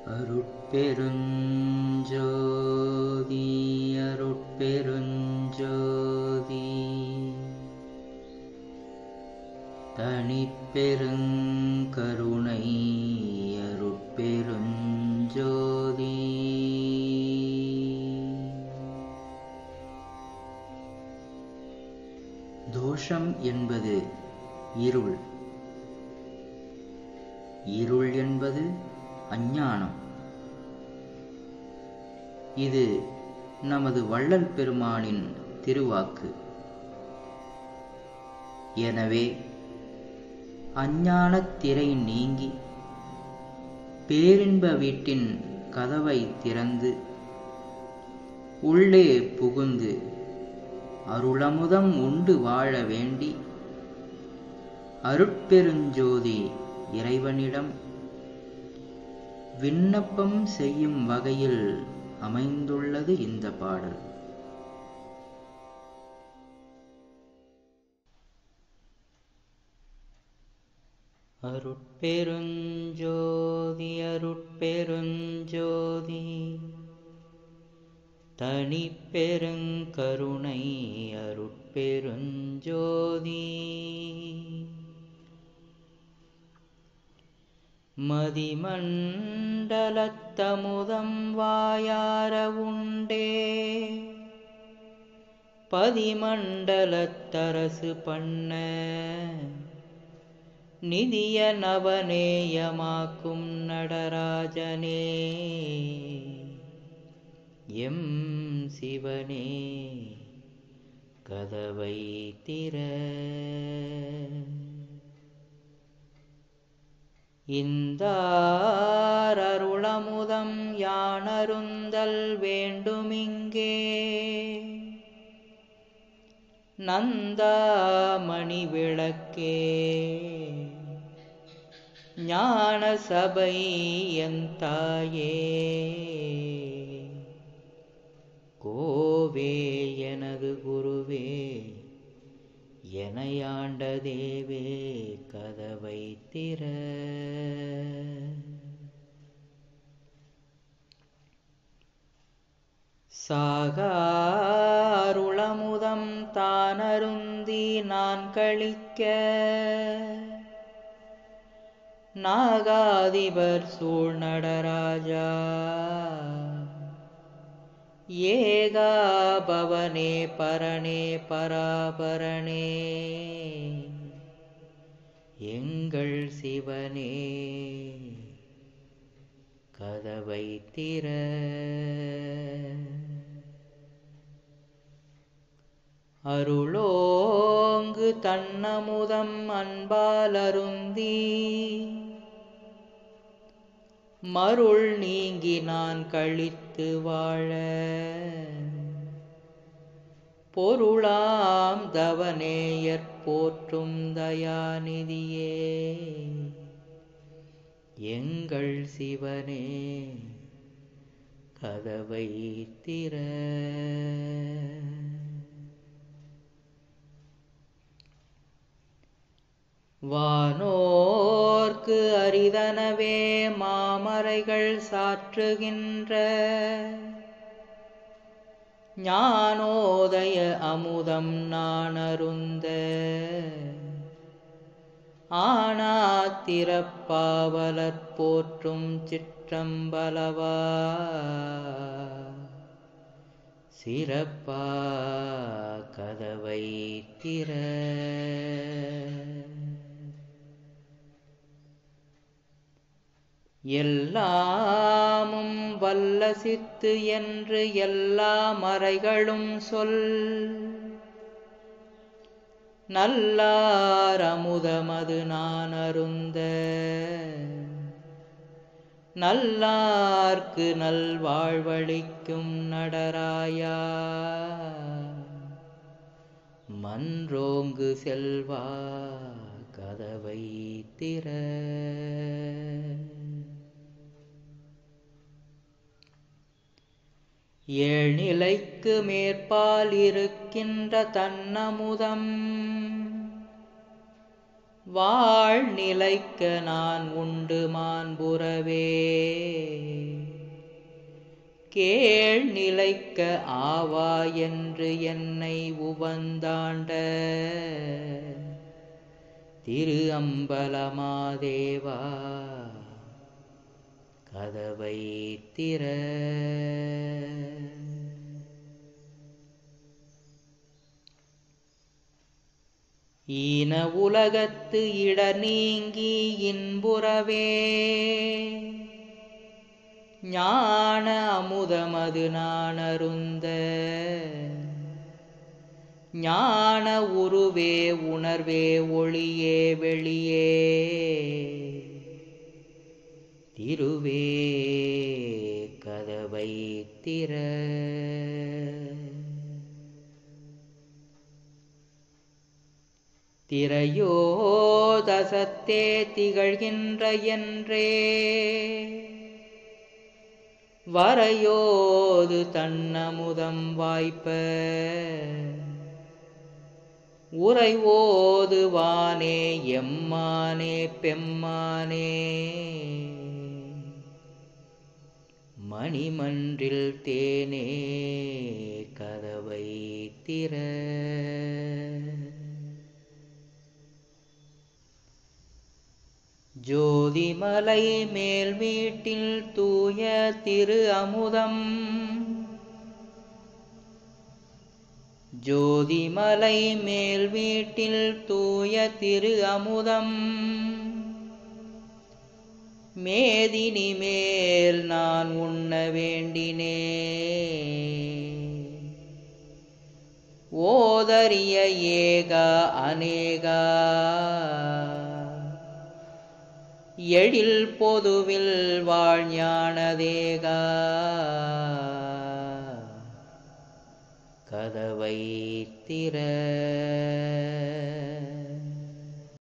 அருட்பெருஞ்சோதி அருட்பெருஞ்சோதி தனிப்பெருங்கருணை அருட்பெருஞ்சோதி தோஷம் என்பது இருள் இருள் என்பது அஞ்ஞானம் இது நமது வள்ளல் பெருமானின் திருவாக்கு எனவே அஞ்ஞானத் திரை நீங்கி பேரின்ப வீட்டின் கதவை திறந்து உள்ளே புகுந்து அருளமுதம் உண்டு வாழ வேண்டி அருட்பெருஞ்சோதி இறைவனிடம் விண்ணப்பம் செய்யும் வகையில் அமைந்துள்ளது இந்த பாடல் அருட்பெருஞ்சோதி அருட்பெருஞ்சோதி தனிப்பெருங்கருணை அருட்பெருஞ்சோதி மதிமண்டலத்தமுதம் வாயார உண்டே பதிமண்டலத்தரசு பண்ண நிதிய நவநேயமாக்கும் நடராஜனே எம் சிவனே கதவை திற இந்தாரருளமுதம் யானருந்தல் வேண்டுமிங்கே நந்தாமணி விளக்கே ஞான சபை எந்தாயே கோவே எனது குருவே எனையாண்ட தேவே கதவை திற சாகாருளமுதம் தானருந்தி நான் கழிக்க நாகாதிபர் சூழ் நடராஜா ஏகாபவனே பரணே பராபரணே எங்கள் சிவனே கதவை திற அருளோங்கு தன்னமுதம் அன்பால் அருந்தி மருள் நீங்கி நான் கழித்து வாழ பொருளாம் தவனேயற் போற்றும் தயாநிதியே எங்கள் சிவனே கதவை திற வானோர்க்கு அரிதனவே மாமரைகள் சாற்றுகின்ற ஞானோதய அமுதம் நான் அருந்த ஆனாத்திரப்பாவலற் போற்றும் சிற்றம்பலவா சிறப்பா கதவை திற எல்லாமும் வல்ல சித்து என்று எல்லா மறைகளும் சொல் நல்லார் அமுதமது நான் அருந்த நல்லார்க்கு நல்வாழ்வளிக்கும் நடராயா மன்றோங்கு செல்வா கதவை திற ஏழ்நிலைக்கு மேற்பால் இருக்கின்ற தன்னமுதம் வாழ்நிலைக்க நான் உண்டு மாண்புறவே கேள் நிலைக்க ஆவா என்று என்னை உவந்தாண்ட திரு அம்பலமாதேவா கதவை திற ஈன உலகத்து இட நீங்கி இன்புறவே ஞான அமுதமது நான் அருந்த ஞான உருவே உணர்வே ஒளியே வெளியே திருவே கதவை திற திரையோதசத்தே திகழ்கின்ற என்றே வரையோது தன்னமுதம் வாய்ப்ப உறைவோது வானே எம்மானே பெம்மானே மணிமன்றில் தேனே கதவை திற ஜோதிமலை மேல் வீட்டில் தூய திரு அமுதம் ஜோதிமலை மேல் வீட்டில் தூய திரு அமுதம் மேதினி மேல் நான் உண்ண வேண்டினே ஓதரிய ஏகா அநேகா எழில் பொதுவில் வாழ்ஞானதேகா கதவை திற